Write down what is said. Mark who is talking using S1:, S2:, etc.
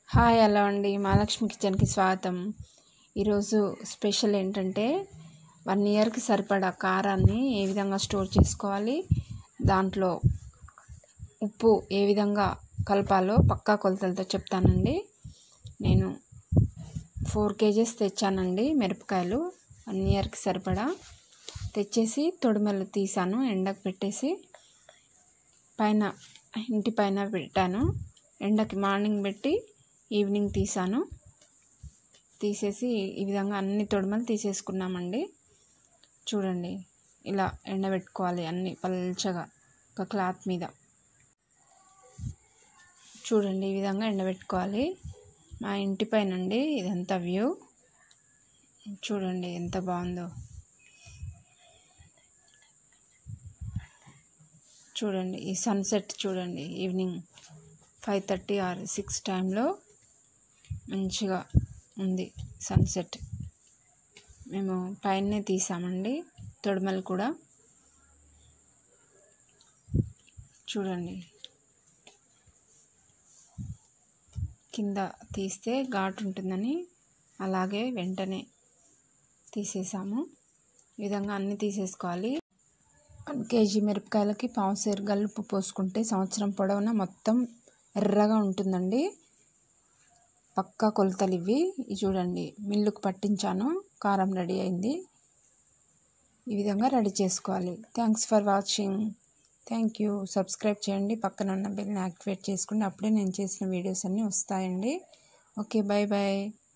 S1: hi hello అండి మహాలక్ష్మి కిచెన్కి స్వాగతం ఈరోజు స్పెషల్ ఏంటంటే వన్ ఇయర్కి సరిపడా కారాన్ని ఏ విధంగా స్టోర్ చేసుకోవాలి దాంట్లో ఉప్పు ఏ విధంగా కలపాలో పక్కా కొలతలతో చెప్తానండి నేను ఫోర్ కేజెస్ తెచ్చానండి మిరపకాయలు వన్ ఇయర్కి సరిపడా తెచ్చేసి తొడిమెలు తీసాను ఎండకు పెట్టేసి పైన ఇంటి పైన పెట్టాను ఎండకి మార్నింగ్ పెట్టి ఈవినింగ్ తీసాను తీసేసి ఈ విధంగా అన్ని తొడిమలు తీసేసుకున్నామండి చూడండి ఇలా ఎండబెట్టుకోవాలి అన్ని పల్చగా ఒక క్లాత్ మీద చూడండి ఈ విధంగా ఎండబెట్టుకోవాలి మా ఇంటి పైన అండి ఇదంతా వ్యూ చూడండి ఎంత బాగుందో చూడండి ఈ సన్సెట్ చూడండి evening five thirty or six టైంలో మంచిగా ఉంది సన్సెట్ మేము పైనే తీసామండి తొడిమలు కూడా చూడండి కింద తీస్తే ఘాటు ఉంటుందని అలాగే వెంటనే తీసేసాము ఈ విధంగా అన్నీ తీసేసుకోవాలి వన్ కేజీ మిరపకాయలకి పావు సేరు గల్లుప్పు పోసుకుంటే సంవత్సరం పొడవునా మొత్తం ఎర్రగా ఉంటుందండి పక్కా కొలతలు ఇవి చూడండి మిల్లుకు పట్టించాను కారం రెడీ అయింది ఈ విధంగా రెడీ చేసుకోవాలి thanks for watching thank you subscribe చేయండి పక్కన ఉన్న బెల్ని యాక్టివేట్ చేసుకోండి అప్పుడే నేను చేసిన వీడియోస్ అన్నీ వస్తాయండి ఓకే బాయ్ బాయ్